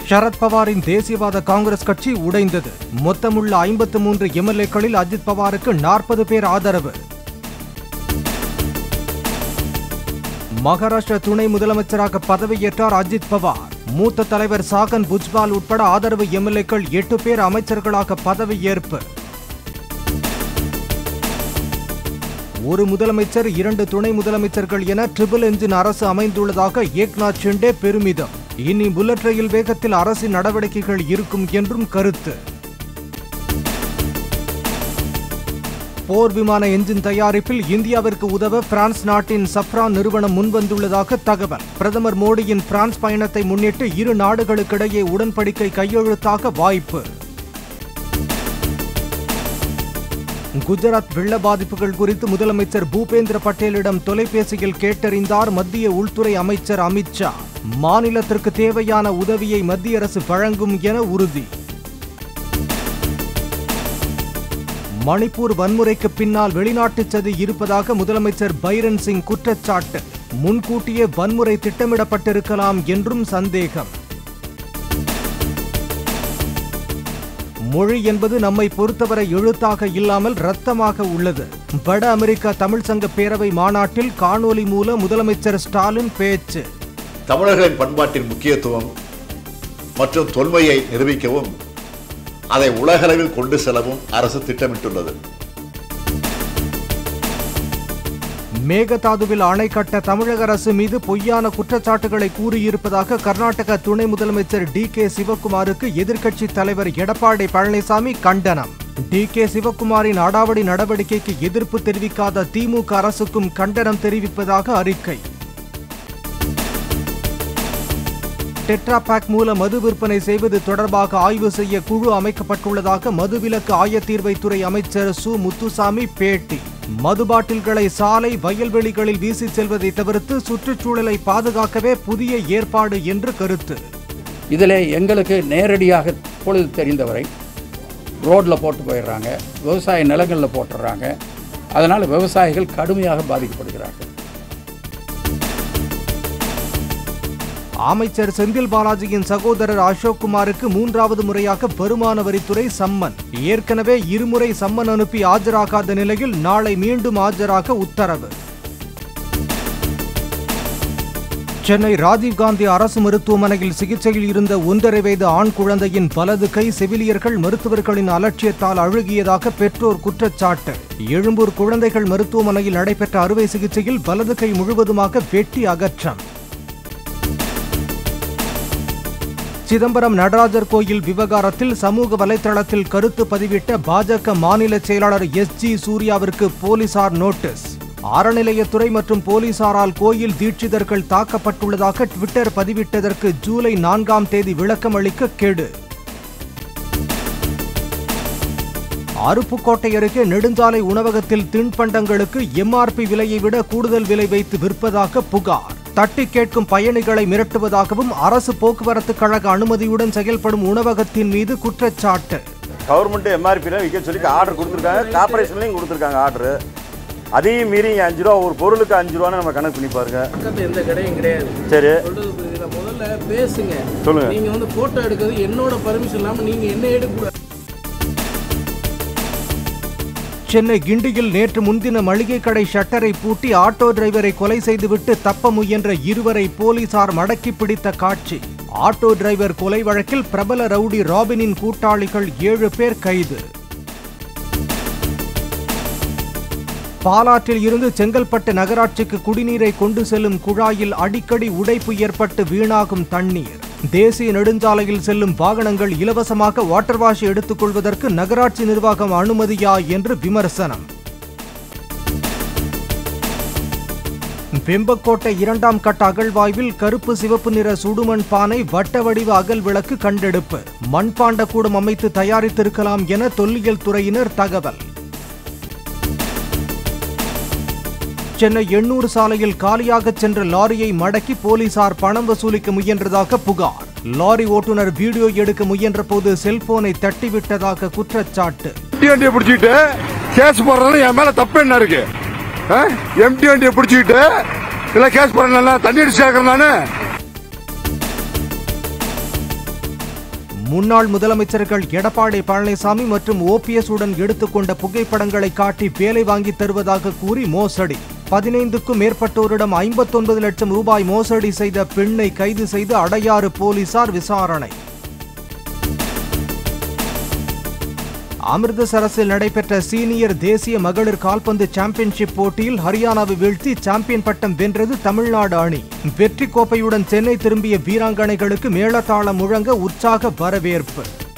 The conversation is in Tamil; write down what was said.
சரத்பவாரின் தேசியவாத காங்கிரஸ் கட்சி உடைந்தது மொத்தமுள்ள ஐம்பத்து மூன்று எம்எல்ஏக்களில் அஜித் பவாருக்கு நாற்பது பேர் ஆதரவு மகாராஷ்டிர துணை முதலமைச்சராக பதவியேற்றார் அஜித் பவார் மூத்த தலைவர் சாகன் புஜ்பால் உட்பட ஆதரவு எம்எல்ஏக்கள் எட்டு பேர் அமைச்சர்களாக பதவியேற்பு ஒரு முதலமைச்சர் இரண்டு துணை முதலமைச்சர்கள் என ட்ரிபிள் என்ஜின் அரசு அமைந்துள்ளதாக ஏக்நாத் ஷிண்டே பெருமிதம் இனி புல்லட் ரயில் வேகத்தில் அரசின் நடவடிக்கைகள் இருக்கும் என்றும் கருத்து போர் விமான என்ஜின் தயாரிப்பில் இந்தியாவிற்கு உதவ பிரான்ஸ் நாட்டின் சப்ரான் நிறுவனம் முன்வந்துள்ளதாக தகவல் பிரதமர் மோடியின் பிரான்ஸ் பயணத்தை முன்னிட்டு இரு நாடுகளுக்கிடையே உடன்படிக்கை கையெழுத்தாக வாய்ப்பு குஜராத் வெள்ள பாதிப்புகள் குறித்து முதலமைச்சர் பூபேந்திர பட்டேலிடம் தொலைபேசியில் கேட்டறிந்தார் மத்திய உள்துறை அமைச்சர் அமித்ஷா மாநிலத்திற்கு தேவையான உதவியை மத்திய அரசு வழங்கும் என உறுதி மணிப்பூர் வன்முறைக்கு பின்னால் வெளிநாட்டு சதி இருப்பதாக முதலமைச்சர் பைரன் சிங் குற்றச்சாட்டு முன்கூட்டியே வன்முறை திட்டமிடப்பட்டிருக்கலாம் என்றும் சந்தேகம் மொழி என்பது நம்மை பொறுத்தவரை எழுத்தாக இல்லாமல் ரத்தமாக உள்ளது வட அமெரிக்கா தமிழ் சங்க பேரவை மாநாட்டில் காணொலி மூலம் முதலமைச்சர் ஸ்டாலின் பேச்சு தமிழர்களின் பண்பாட்டின் முக்கியத்துவம் மற்றும் தொன்மையை நிரூபிக்கவும் அதை உலகளவில் கொண்டு செல்லவும் அரசு திட்டமிட்டுள்ளது மேகதாதுவில் அணை கட்ட தமிழக அரசு மீது பொய்யான குற்றச்சாட்டுகளை கூறியிருப்பதாக கர்நாடக துணை முதலமைச்சர் டி கே சிவக்குமாருக்கு எதிர்க்கட்சி தலைவர் எடப்பாடி பழனிசாமி கண்டனம் டி கே சிவக்குமாரின் அடாவடி நடவடிக்கைக்கு எதிர்ப்பு தெரிவிக்காத திமுக அரசுக்கும் கண்டனம் தெரிவிப்பதாக அறிக்கை டெட்ரா பேக் மூலம் மது விற்பனை செய்வது தொடர்பாக ஆய்வு செய்ய குழு அமைக்கப்பட்டுள்ளதாக மதுவிலக்கு ஆயத்தீர்வைத்துறை அமைச்சர் சு முத்துசாமி பேட்டி மது பாட்டில்களை சாலை வயல்வெளிகளில் வீசி செல்வதை தவிர்த்து சுற்றுச்சூழலை பாதுகாக்கவே புதிய ஏற்பாடு என்று கருத்து இதில் எங்களுக்கு நேரடியாக பொழுது தெரிந்தவரை ரோட்டில் போட்டு போயிடுறாங்க விவசாய நிலங்களில் போட்டுடுறாங்க அதனால் விவசாயிகள் கடுமையாக பாதிக்கப்படுகிறார்கள் அமைச்சர் செந்தில் பாலாஜியின் சகோதரர் அசோக் குமாருக்கு மூன்றாவது முறையாக வருமான வரித்துறை சம்மன் ஏற்கனவே இருமுறை சம்மன் அனுப்பி ஆஜராகாத நிலையில் நாளை மீண்டும் ஆஜராக உத்தரவு சென்னை ராஜீவ்காந்தி அரசு மருத்துவமனையில் சிகிச்சையில் இருந்த ஒன்றரை வயது ஆண் குழந்தையின் வலது கை செவிலியர்கள் மருத்துவர்களின் அலட்சியத்தால் அழுகியதாக பெற்றோர் குற்றச்சாட்டு எழும்பூர் குழந்தைகள் மருத்துவமனையில் நடைபெற்ற அறுவை சிகிச்சையில் வலது கை முழுவதுமாக வெட்டி அகற்றம் சிதம்பரம் நடராஜர் கோயில் விவகாரத்தில் சமூக வலைதளத்தில் கருத்து பதிவிட்ட பாஜக மாநில செயலாளர் எஸ் ஜி சூர்யாவிற்கு போலீசார் நோட்டீஸ் அறநிலையத்துறை மற்றும் போலீசாரால் கோயில் தீட்சிதர்கள் தாக்கப்பட்டுள்ளதாக ட்விட்டர் பதிவிட்டதற்கு ஜூலை நான்காம் தேதி விளக்கம் அளிக்க கெடு அருப்புக்கோட்டை அருகே நெடுஞ்சாலை உணவகத்தில் தின்பண்டங்களுக்கு எம்ஆர்பி விலையை விட கூடுதல் விலை வைத்து விற்பதாக புகார் தட்டி கேட்கும் பயணிகளை மிரட்டுவதாகவும் அரசு போக்குவரத்து கழக அனுமதியுடன் செயல்படும் உணவகத்தின் மீது குற்றச்சாட்டு கவர்மெண்ட் எம்ஆர்பியில் விற்க சொல்லி ஆர்டர் கொடுத்துருக்காங்க கார்பரேஷன்லையும் கொடுத்துருக்காங்க ஆர்டர் அதையும் மீறி இங்க அஞ்சு ரூபா ஒரு பொருளுக்கு அஞ்சு ரூபான்னு நம்ம கணக்கு பண்ணி பாருங்க பக்கத்துல எந்த கடையும் கிடையாது சரி சொல்றது புரியுதா முதல்ல பேசுங்க சொல்லுங்க நீங்க வந்து போட்டோ எடுக்கிறது என்னோட பர்மிஷன் இல்லாம நீங்க என்ன எடுக்கக்கூடாது சென்னை கிண்டியில் நேற்று முன்தின மளிகை கடை ஷட்டரை பூட்டி ஆட்டோ டிரைவரை கொலை செய்துவிட்டு தப்ப முயன்ற இருவரை போலீசார் மடக்கி பிடித்த காட்சி ஆட்டோ டிரைவர் கொலை வழக்கில் பிரபல ரவுடி ராபினின் கூட்டாளிகள் ஏழு பேர் கைது பாலாற்றில் இருந்து செங்கல்பட்டு நகராட்சிக்கு குடிநீரை கொண்டு செல்லும் குழாயில் அடிக்கடி உடைப்பு ஏற்பட்டு வீணாகும் தண்ணீர் தேசிய நெடுஞ்சாலையில் செல்லும் வாகனங்கள் இலவசமாக வாட்டர் வாஷ் எடுத்துக் கொள்வதற்கு நகராட்சி நிர்வாகம் அனுமதியா என்று விமர்சனம் வெம்பக்கோட்டை இரண்டாம் கட்ட அகழ்வாய்வில் கருப்பு சிவப்பு நிற சுடுமண் பானை வட்ட வடிவ அகல் விளக்கு கண்டெடுப்பு மண்பாண்ட கூடம் அமைத்து தயாரித்திருக்கலாம் என தொல்லியல் துறையினர் தகவல் சென்னை எண்ணூர் சாலையில் காலியாக சென்ற லாரியை மடக்கி போலீசார் பணம் வசூலிக்க முயன்றதாக புகார் லாரி ஓட்டுநர் வீடியோ எடுக்க முயன்ற போது செல்போனை தட்டிவிட்டதாக குற்றச்சாட்டு எம்டி வண்டியை பிடிச்சிட்டு கேஸ் போடுறதுல என் மேல தப்பு என்ன இருக்கு எம்டி வண்டியை பிடிச்சிக்கிட்டு இல்ல கேஸ் போடுறேன் தண்ணி அடிச்சு சேர்க்கறேன் நானு முன்னாள் முதலமைச்சர்கள் எடப்பாடி பழனிசாமி மற்றும் ஓபிஎஸ் உடன் எடுத்துக்கொண்ட புகைப்படங்களை காட்டி வேலை வாங்கி தருவதாக கூறி மோசடி பதினைந்துக்கும் மேற்பட்டோரிடம் ஐம்பத்தொன்பது லட்சம் ரூபாய் மோசடி செய்த பெண்ணை கைது செய்து அடையாறு போலீசார் விசாரணை அமிர்தசரஸில் நடைபெற்ற சீனியர் தேசிய மகளிர் கால்பந்து சாம்பியன்ஷிப் போட்டியில் ஹரியானாவை வீழ்த்தி சாம்பியன் பட்டம் வென்றது தமிழ்நாடு அணி வெற்றி கோப்பையுடன் சென்னை திரும்பிய வீராங்கனைகளுக்கு மேளதாளம் முழங்க உற்சாக வரவேற்பு